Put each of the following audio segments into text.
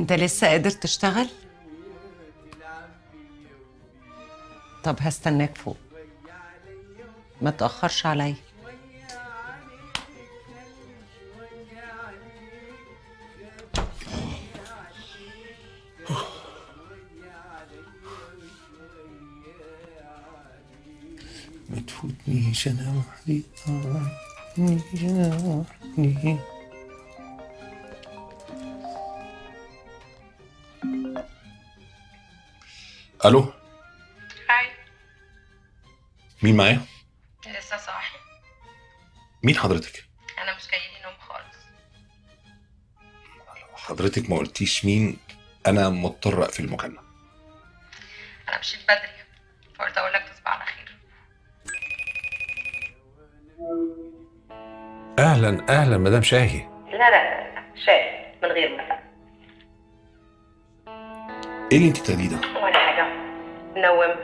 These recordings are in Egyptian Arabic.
انت لسه قادر تشتغل طب هستناك فوق ما تأخرش عليا ما تفوتنيش انا وحدي آه، ما تفوتنيش انا وحدي الو هاي مين معايا لسه صاحي مين حضرتك انا مش جايلي نوم خالص حضرتك ما قلتيش مين انا مضطر اقفل المكالمه انا مشيت بدري فقلت اقول لك تصبح على خير اهلا اهلا مدام شاهي لا لا لا لا شاي من غير مثلا ايه اللي انت بتاخديه ده ولا حاجه نوم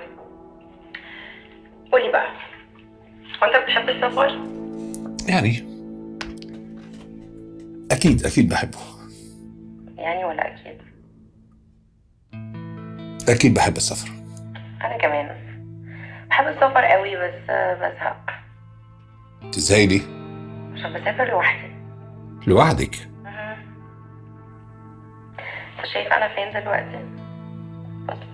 قولي بقى هو انت بتحب السفر يعني اكيد اكيد بحبه يعني ولا اكيد اكيد بحب السفر انا كمان بحب السفر قوي بس بزهق ازاي دي عشان بسافر لوحدي لوحدك انت شايف انا فين دلوقتي بص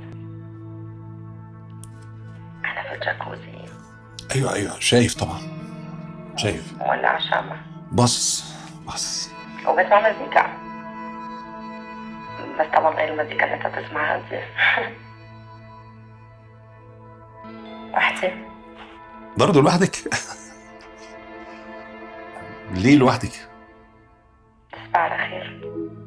انا في الجاكوزي ايوه ايوه شايف طبعا شايف مولع شمع بص بص وبسمع مزيكا بس طبعا غير المزيكا اللي انت بتسمعها دي وحدي برضه لوحدك ليه لوحدك تصبح على خير